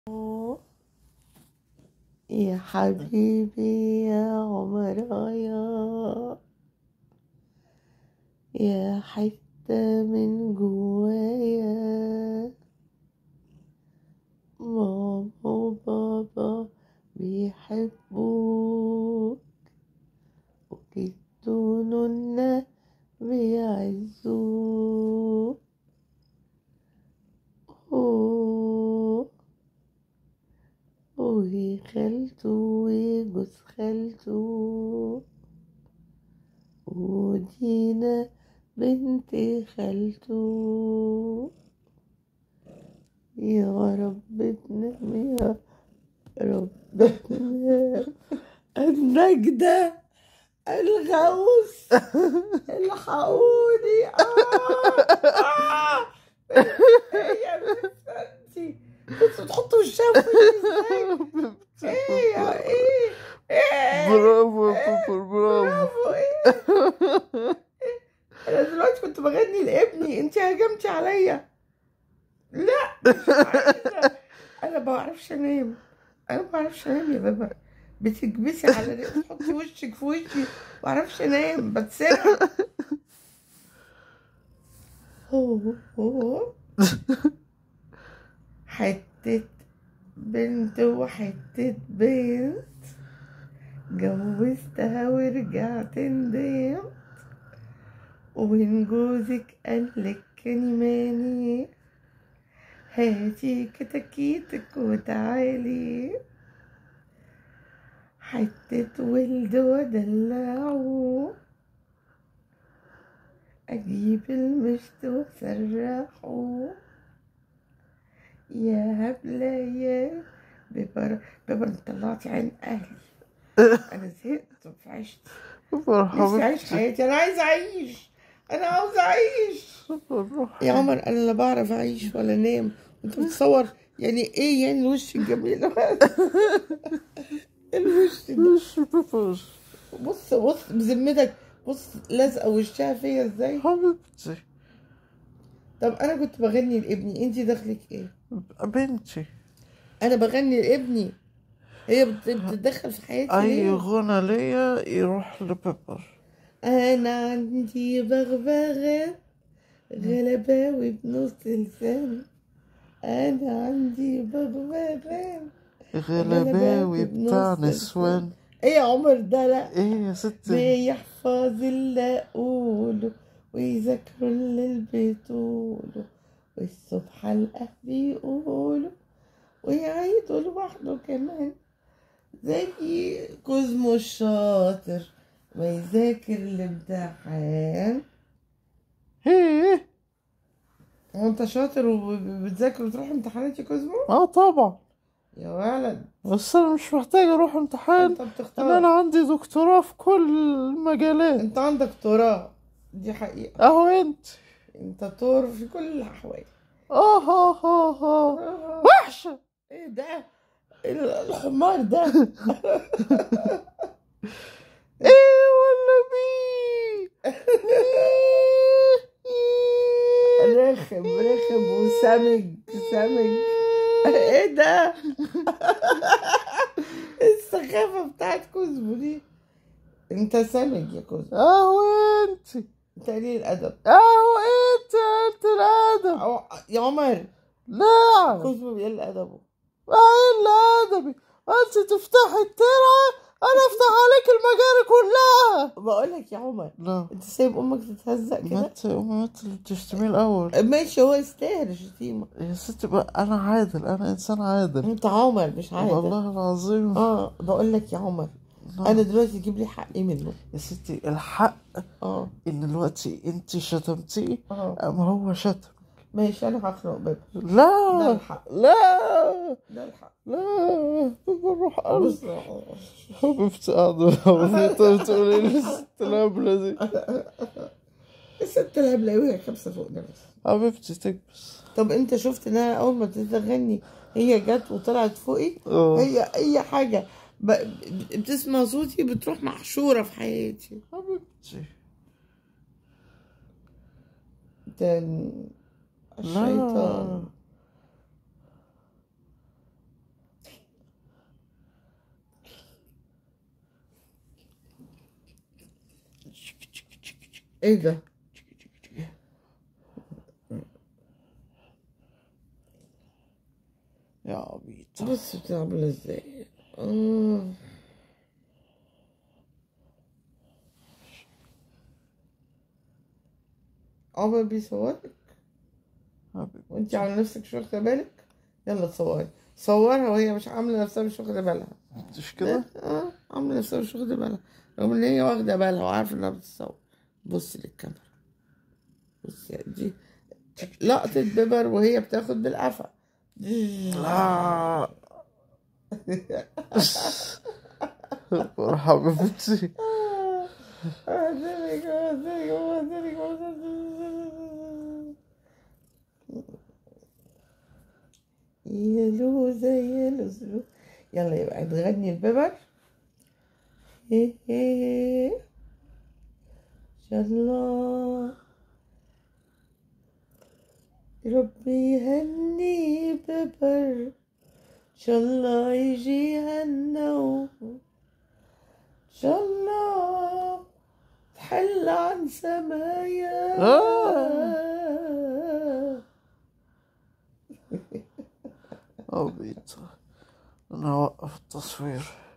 يا حبيبي يا عمر يا يا حتة من جوايا ماما وبابا بيحبوك وجدو ونونا بيعزوك أوه. وخالته وجوز خالته ودينا بنت خالته يا رب تنام يا رب تنام النجدة الغوث الحقوني آه آه إيه يا بنتي انتوا تحطوا الشاف ازاي ايه يا ايه ايه برافو يا بيبر برافو برافو ايه انا دلوقتي كنت بغني لابني انت هجمتي عليا لا مش عايزة. انا ما بعرفش انام انا ما بعرفش انام يا بابا بتكبسي على رجلي تحطي وشك في وشي ما بعرفش انام بتسرع هو هو حتة بنت وحتة بنت جوزتها ورجعت ندمت وين جوزك قالك كلماني هاتي كتاكيتك وتعالي حتة ولد ودلعه أجيب المشط وأسرحه يا هبلة يا بيبر بيبر انت طلعتي عين أهلي أنا زهقت في عشتي نفسي أعيش حبيبتي حياتي أنا عايزة أعيش أنا عاوزة أعيش يا عمر أنا لا بعرف أعيش ولا أنام أنت بتصور يعني إيه يعني الوش الجميل ده؟ الوش ده مش بيبر بص بص بذمتك بص لازقة وشها فيا إزاي حبيبتي طب أنا كنت بغني لابني أنت دخلك إيه؟ بنتي انا بغني لابني هي بت- بتتدخل في حياتي أي ليه؟ غنى ليا يروح لبيبر انا عندي بغبغاء غلباوي بنص لسان انا عندي بغبغاء غلباوي بتاع نسوان ايه يا عمر ده لا ايه يا ستي بيحفظ اللي اقوله ويذاكروا اللي بتقوله والصبح الأهل بيقولوا ويعيدوا لوحده كمان زي كوزمو الشاطر ما يذاكر الامتحان ايه هو انت شاطر وبتذاكر وتروح امتحانات يا كوزمو اه طبعا يا ولد بس انا مش محتاج اروح امتحان انت ان انا بتختار عندي دكتوراه في كل المجالات انت عندك تراب دي حقيقة اهو انت انت طور في كل الاحوال اه اه اه اه آه. وحشة ايه ده الحمار ده ايه ولا بي رخم رخم وسمج سمج ايه ده السخافة بتاعت كوزمو دي انت سمج يا كوزمو اهو انت انت قليل الادب اهو انت انت الادب أو- يا عمر لا كوزمو بيقل ادبه ايه اللي ادبي انت تفتحي الترعة انا افتح عليك المجاري كلها بقول لك يا عمر لا انت سايب امك تتهزق ما كده انت ما انت اللي بتشتميه الاول ماشي هو يستاهل الشتيمة يا ستي بقى انا عادل انا انسان عادل انت عمر مش عادل والله العظيم اه بقول لك يا عمر لا. انا دلوقتي تجيب لي حقي منه يا ستي الحق اه ان دلوقتي انت شتمتيه اه اما هو شتم ماشي انا هخنق بابا ده لا الحق لا ده الحق لا بروح قلب بص حبيبتي قاعدة بتقولي لي الست الهبلة دي الست الهبلة وهي خمسة فوق ده بس حبيبتي تكبس طب انت شفت ان انا اول ما ابتديت اغني هي جت وطلعت فوقي اه هي اي حاجة ب... بتسمع صوتي بتروح محشورة في حياتي حبيبتي ده الشيطان لا ايه ده يا عبيط بص بتعمل ازاي آه. عمر بيصورك حبيبي وانت عامله نفسك مش واخده بالك يلا تصوري صورها وهي مش عامله نفسها مش واخده بالها مش كده اه عامله نفسها مش واخده بالها رغم ان هي واخده بالها وعارفه انها بتتصور بص للكاميرا بص يا دي لقطة بيبر وهي بتاخد بالقفا لا حبيبتي أهدلك أهدلك أهدلك يا لوزة يا لوزة يلا يبقى نغني الببر إيه إيه إن شاء الله ربي يهني ببر إن شاء الله يجي هالنوم إن شاء الله تحل عن سمايا عبيط انا هوقف التصوير